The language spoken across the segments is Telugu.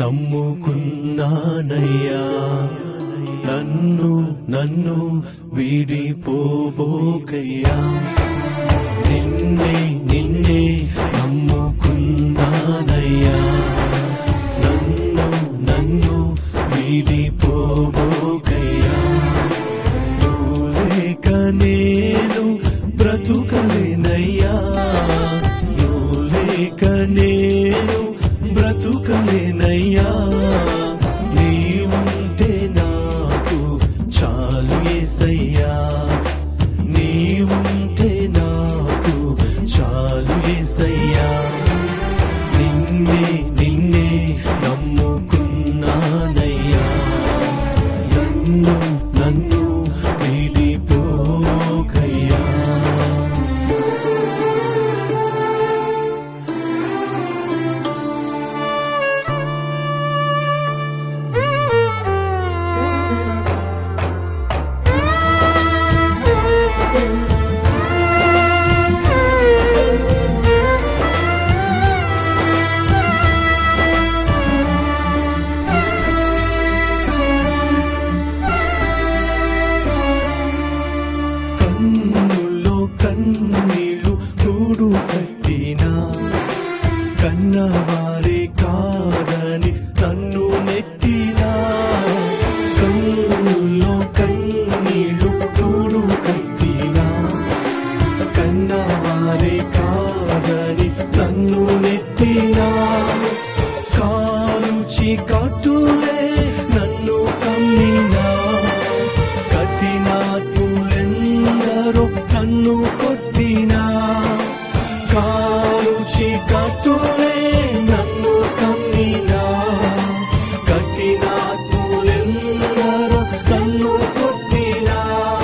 నమ్ముకున్నానయ్యా నన్ను నన్ను వీడిపోబోకయ్యా నిన్నే నిన్నే నమ్ముకున్నానయ్యా నన్ను నన్ను వీడిపోబోకయ్యా నువ్వు లేక నేను బ్రతుకలేనయ్యా నువ్వు లేక నేను బ్రతుకలేనయ్యా నీవుంటే నాకు చాలు ఏసయ్యా నీవుంటే నాకు చాలు ఏసయ్యా నిన్నే నిన్నే నమ్ముకున్నానయ్యా నన్ను నన్ను వీడిపోకయ్యా కన్నుల్లో కన్నీళ్ళు కూడు కట్టినా కన్నవారే కాదని నన్ను నెట్టినా కన్నుల్లో కన్నీళ్ళు కూడు కట్టినా కన్నవారే కాదని నన్ను నెట్టినా కాలుచి కట్టులే నన్ను కమ్మినా కఠినాత్ములెందరో నన్ను కొట్టినా కాలుచి కట్టులే నన్ను కమ్మినా కఠినాత్ములెందరో నన్ను కొట్టినా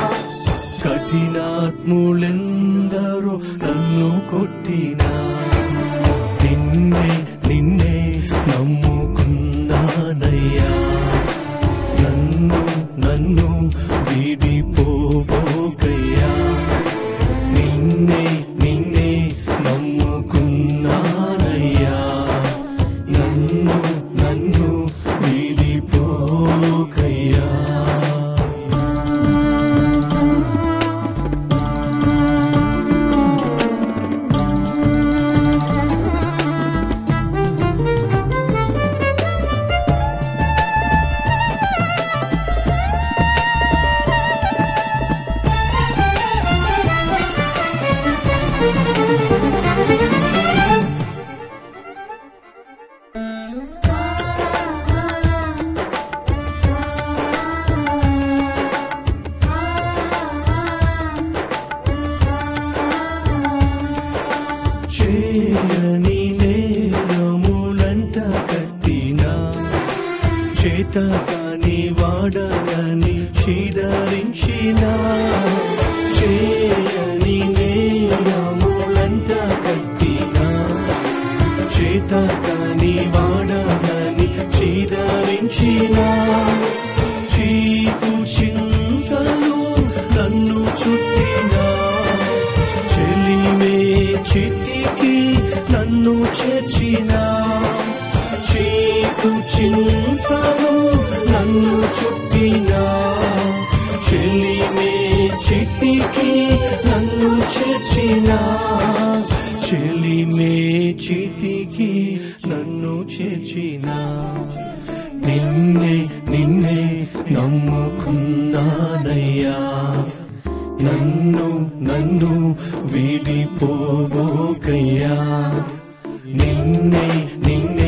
కఠినాత్ములెందరో నన్ను కొట్టినా నిన్నే నిన్నే నమ్ముకున్నానయ్యా నన్ను నన్ను వీడిపోబోకయ్యా నిన్నే నిన్నే నమ్ముకున్నానయ్యా నన్ను నన్ను వీడిపోకయ్యా చేయని నేరములంట కట్టినా చేత కాని వాడనని చీదరించిన చేయని నేరములంట కట్టినా చేత కాని వాడనని చీదరించిన చీకు చింతలు నన్ను చుట్టినా చెలిమే చితికి నన్ను చేర్చిన చీకు చింతలు నన్ను చుట్టిన చెలిమే చితికి నన్ను చేర్చిన చెలిమే చితికి నన్ను చేర్చిన నిన్నే నిన్నే నమ్ముకున్నానయ్యా నన్ను నన్ను వీడిపోబోకయ్యా నిన్నే నిన్నే